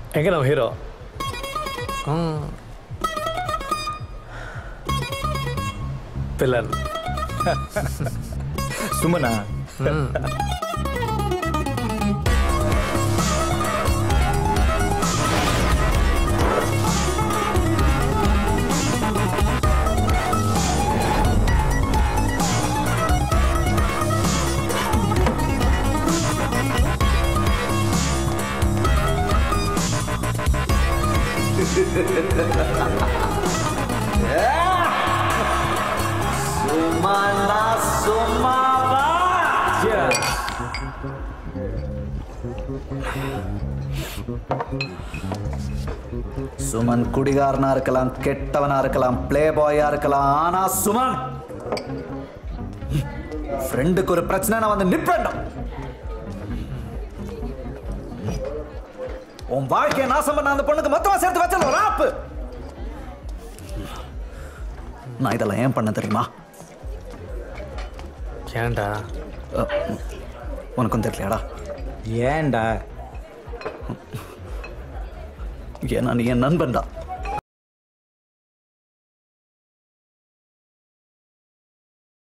எங்க நம்ம hero pillion Sumana சும்மாலா சும்மாவா சுமன் குடிகாரனா இருக்கலாம் கெட்டவனா இருக்கலாம் பிளே பாயா இருக்கலாம் ஆனா சுமன் ஃப்ரெண்டுக்கு ஒரு பிரச்சனை நான் வந்து நிப்பேன்டா உன் வாழ்க்கையை நாசம் பண்ண அந்த பொண்ணுக்கு மொத்தமா சேர்த்து வச்சல ஒரு ஆப்பு நான் இதெல்லாம் ஏன் பண்ண தெரியுமா ஏன்டா அஹ், உனக்கும் தெரியலையாடா ஏன்டா ஏன்னா நீ என் நண்பன்டா